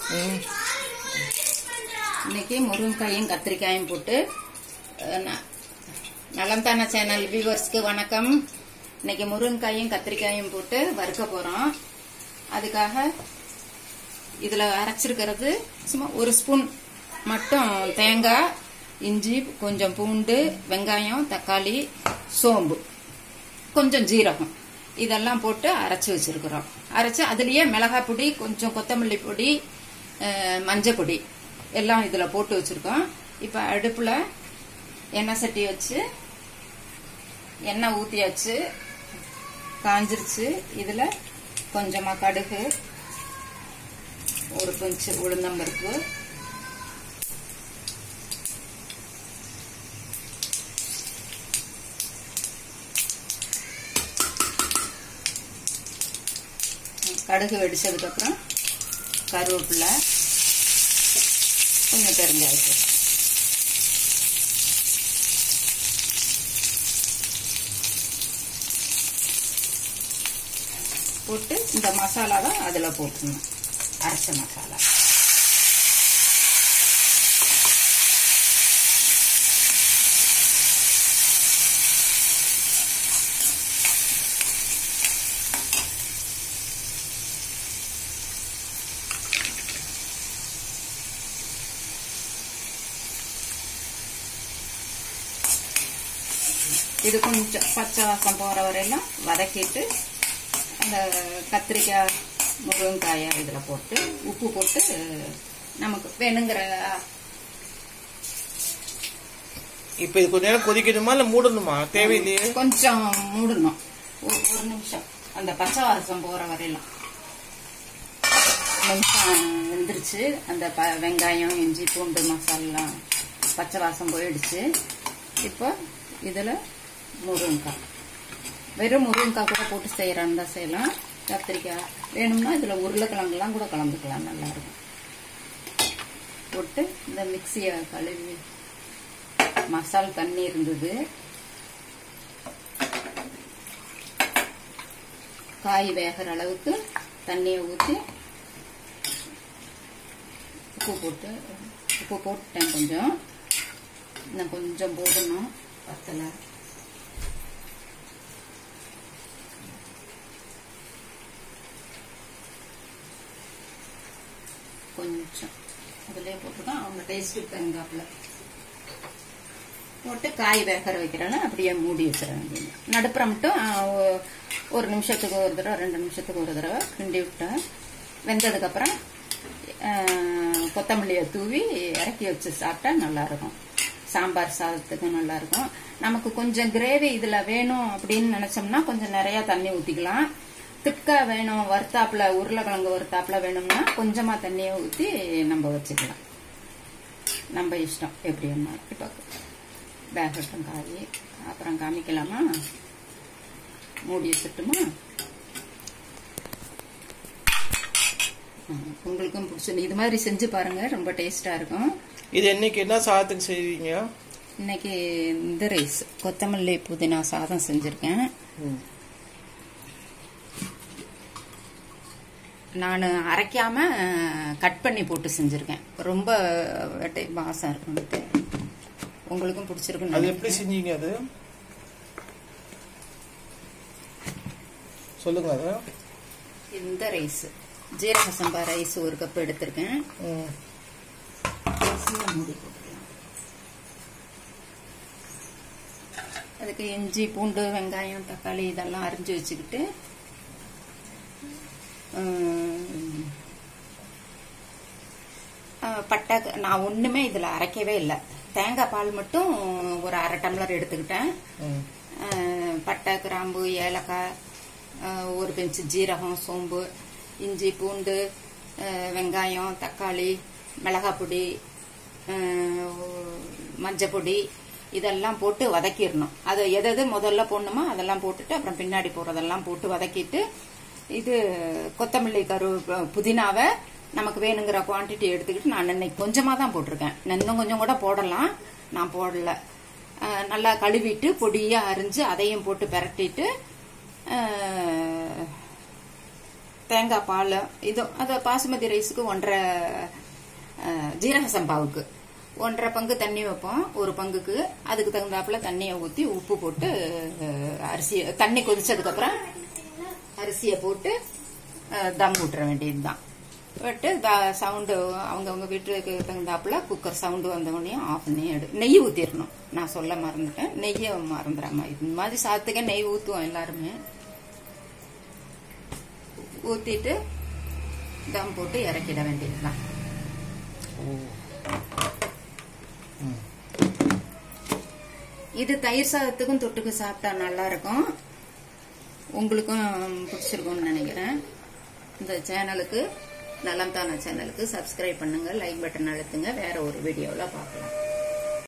ம் இன்னைக்கு முருங்கைக்காயும் கத்திரிக்காயும் போட்டு அஹ், ந- நலம் தான சேனல் வியூவர்ஸ்க்கு வணக்கம் இன்னைக்கு முருங்கைக்காயும் கத்திரிக்காயும் போட்டு வறுக்க போறோம் அதுக்காக இதுல அரைச்சிருக்கிறது சும்மா ஒரு ஸ்பூன் மட்டும் தேங்காய் இஞ்சி கொஞ்சம் பூண்டு வெங்காயம் தக்காளி சோம்பு கொஞ்சம் ஜீரகம் இதெல்லாம் போட்டு அரைச்சி வச்சிருக்கிறோம் அரைச்சு அதுலயே மிளகாய் பொடி கொஞ்சம் கொத்தமல்லி பொடி அஹ், மஞ்சள் பொடி எல்லாம் இதுல போட்டு வச்சிருக்கோம் இப்ப அடுப்புல எண்ணெய் சட்டி வச்சு எண்ணெய் ஊத்தியாச்சு காஞ்சிருச்சு இதுல கொஞ்சமா கடுகு ஒரு கொஞ்சம் உளுந்தம்பருப்பு கடுகு வெடிச்சதுக்கு அப்புறம் கருவேப்பிலை கொஞ்சம் பெருங்காயத்தூள் போட்டு இந்த மசாலாவை அதுல போட்டுக்கணும் அரைச்ச மசாலா இது கொஞ்சம் பச்சை வாசம் போற வரையெல்லாம் வதக்கிட்டு அந்த கத்திரிக்காய் முருங்காயை இதுல போட்டு உப்பு போட்டு நமக்கு வேணுங்கிற இப்போ இது கொஞ்ச நேரம் கொதிக்கணுமா இல்ல மூடணுமா தேவையில்லையே கொஞ்சம் மூடணும் ஒரு ஒரு நிமிஷம் அந்த பச்சை வாசம் போற வரையெல்லாம் நிமிஷம் வெந்துருச்சு அந்த ப வெங்காயம் இஞ்சி பூண்டு மசாலா பச்சை வாசம் போயிடுச்சு இப்போ இதுல முருங்கைக்காய் வெறும் முருங்கைக்காய் கூட போட்டு செய்யறான்னு தான் செய்யலாம் கத்திரிக்காய் வேணும்னா இதுல உருளைக்கிழங்குலாம் கூட கலந்துக்கலாம் நல்லா இருக்கும் போட்டு இந்த மிக்சியை கழுவி மசால் தண்ணி இருந்தது காய் வேகிற அளவுக்கு தண்ணியை ஊற்றி உப்பு போட்டு உப்பு போட்டேன் கொஞ்சம் இன்னும் கொஞ்சம் போடணும் பத்தலை கொஞ்சம் அதுலயே போட்டுதான் அவங்க டேஸ்ட்டு தகுந்தாப்புல போட்டு காய் வேகற வைக்கிறேன்னா அப்படியே மூடி வச்சிட வேண்டியது நடுப்புற மட்டும் ஆ, ஒ- ஒரு நிமிஷத்துக்கு ஒரு தடவை ரெண்டு நிமிஷத்துக்கு ஒரு தடவை கிண்டி விட்டேன் வெந்ததுக்கப்புறம் கொத்தமல்லியை தூவி இறக்கி வச்சு சாப்பிட்டா நல்லா இருக்கும் சாம்பார் சாதத்துக்கும் நல்லா இருக்கும் நமக்கு கொஞ்சம் கிரேவி இதுல வேணும் அப்படின்னு நினைச்சோம்னா கொஞ்சம் நிறைய தண்ணி ஊத்திக்கலாம் திக்கா வேணும் வறுத்தாப்புல உருளைக்கிழங்கு வறுத்தாப்புல வேணும்னா கொஞ்சமா தண்ணியை ஊத்தி நம்ம வச்சுக்கலாம் நம்ம இஷ்டம் எப்படி வேணாலும் இப்போ வேகட்டும் காய் அப்புறம் காமிக்கலாமா மூடி வச்சுட்டுமா ம், உங்களுக்கும் பிடிச்சது இது மாதிரி செஞ்சு பாருங்க ரொம்ப டேஸ்டா இருக்கும் இது என்னைக்கு என்ன சாதத்துக்கு செய்வீங்க இன்னைக்கு இந்த ரைஸ் கொத்தமல்லி புதினா சாதம் செஞ்சிருக்கேன் ம். நான் அரைக்காம கட் பண்ணி போட்டு செஞ்சிருக்கேன் ரொம்ப வெட்டை வாசம் இருக்குன்ட்டு உங்களுக்கும் பிடிச்சிருக்குன்னு அது எப்படி நினைக்கிறேன். செஞ்சீங்க அது சொல்லுங்க அது இந்த ரைஸ் ஜீரக சம்பா ரைஸ் ஒரு கப் எடுத்திருக்கேன் ம். சின்ன மூடி போட்டுக்கலாம். அதுக்கு இஞ்சி பூண்டு வெங்காயம் தக்காளி இதெல்லாம் அரிஞ்சு வச்சுக்கிட்டு ஹம், அஹ், பட்டை நான் ஒண்ணுமே இதுல அரைக்கவே இல்லை தேங்காய் பால் மட்டும் ஒரு அரை டம்ளர் எடுத்துக்கிட்டேன் ம். அஹ், பட்டை கிராம்பு ஏலக்காய் அஹ், ஒரு பெஞ்சு ஜீரகம் சோம்பு இஞ்சி பூண்டு அஹ், வெங்காயம் தக்காளி மிளகாய் பொடி மஞ்சள் பொடி இதெல்லாம் போட்டு வதக்கிடணும் அது எது எது முதல்ல போடணுமோ அதெல்லாம் போட்டுட்டு அப்புறம் பின்னாடி போடுறதெல்லாம் போட்டு வதக்கிட்டு இது கொத்தமல்லி கரு புதினாவை நமக்கு வேணுங்கிற குவாண்டிட்டி எடுத்துக்கிட்டு நான் இன்னைக்கு கொஞ்சமாக தான் போட்டிருக்கேன் நான் இன்னும் கொஞ்சம் கூட போடலாம் நான் போடல அஹ் நல்லா கழுவிட்டு பொடியா அரிஞ்சு அதையும் போட்டு பிரட்டிட்டு அஹ், தேங்காய் பால் இதோ அது பாசுமதி ரைஸுக்கு ஒன்றரை அஹ், ஜீரக சம்பாவுக்கு ஒன்றரை பங்கு தண்ணி வைப்போம் ஒரு பங்குக்கு அதுக்கு தகுந்தாப்புல தண்ணியை ஊற்றி உப்பு போட்டு அஹ், அரிசியை தண்ணி கொதிச்சதுக்கப்புறம் அரிசியை போட்டு அஹ், தம் விட்டுற வேண்டியதுதான் விட்டு சவுண்டு அவங்கவுங்க வீட்டுக்கு தகுந்தாப்புல குக்கர் சவுண்டு வந்தவொடனே ஆஃப் பண்ணி எடு நெய் ஊற்றிடணும் நான் சொல்ல மறந்துட்டேன் நெய்யை மறந்துடாம இந்த மாதிரி சாத்துக்க நெய் ஊற்றுவோம் எல்லாருமே ஊற்றிட்டு தம் போட்டு இறக்கிட வேண்டியதுதான் இது தயிர் சாதத்துக்கும் தொட்டுக்கு சாப்பிட்டா நல்லா இருக்கும் உங்களுக்கும் பிடிச்சிருக்கும்னு நினைக்கிறேன் இந்த சேனலுக்கு நலம் தான சேனலுக்கு சப்ஸ்கிரைப் பண்ணுங்க லைக் பட்டன் அழுத்துங்க வேற ஒரு வீடியோவில் பார்க்கலாம்